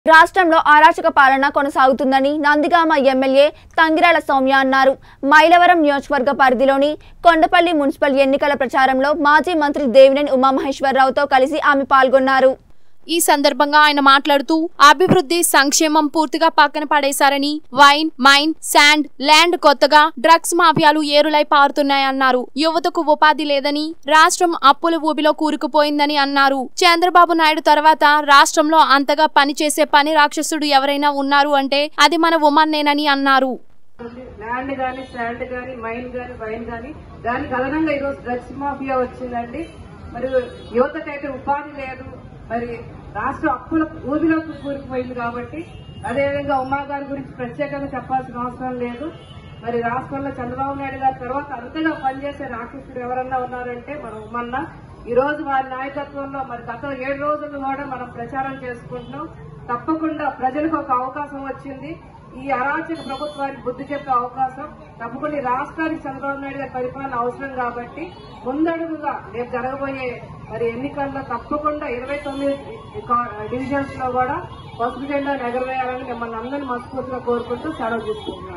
రాష్ట్రంలో అరాచక పాలన కొనసాగుతుందని నందిగామ ఎమ్మెల్యే తంగిరాల సౌమ్య అన్నారు మైలవరం నియోజకవర్గ పరిధిలోని కొండపల్లి మున్సిపల్ ఎన్నికల ప్రచారంలో మాజీ మంత్రి దేవినేని ఉమామహేశ్వరరావుతో కలిసి ఆమె పాల్గొన్నారు ఈ సందర్భంగా ఆయన మాట్లాడుతూ అభివృద్ధి సంక్షేమం పూర్తిగా పక్కన పడేశారని వైన్ మైన్ శాండ్ ల్యాండ్ కొత్తగా డ్రగ్స్ మాఫియాలు ఏరులై పారుతున్నాయన్నారు యువతకు ఉపాధి లేదని రాష్ట్రం అప్పుల ఊబిలో కూరుకుపోయిందని అన్నారు చంద్రబాబు నాయుడు తర్వాత రాష్ట్రంలో అంతగా పనిచేసే పని రాక్షసుడు ఎవరైనా ఉన్నారు అంటే అది మన ఉమన్నేనని అన్నారు ల్యాండ్ గాని శాండ్ గాని మైన్ గాని వైన్ గాని దానికి అదనంగా ఈరోజు డ్రగ్స్ మాఫియా వచ్చిందండి మరి యువతకైతే ఉపాధి లేదు మరి రాష్ట్ర అప్పుల ఊబిలోకి కూరుకుపోయింది కాబట్టి అదేవిధంగా ఉమా గారి గురించి ప్రత్యేకంగా చెప్పాల్సిన అవసరం లేదు మరి రాష్ట్రంలో చంద్రబాబు నాయుడు గారి తర్వాత అంతగా పనిచేసే రాక్షసుడు ఎవరన్నా ఉన్నారంటే మన ఉమ్మన్న ఈ రోజు వారి నాయకత్వంలో మరి గత ఏడు రోజులు కూడా మనం ప్రచారం చేసుకుంటున్నాం తప్పకుండా ప్రజలకు ఒక అవకాశం వచ్చింది ఈ అరాచక ప్రభుత్వానికి బుద్ధి చెప్పే అవకాశం తప్పకుండా ఈ రాష్ట్రానికి చంద్రబాబు నాయుడు గారి పరిపాలన అవసరం కాబట్టి ముందడుగుగా రేపు జరగబోయే మరి ఎన్నికల్లో తప్పకుండా ఇరవై తొమ్మిది డివిజన్స్ లో కూడా పసుపు జెండా ఎగరవేయాలని మిమ్మల్ని అందరినీ మనస్ఫూర్తిగా కోరుకుంటూ సెలవు తీసుకుంటున్నాను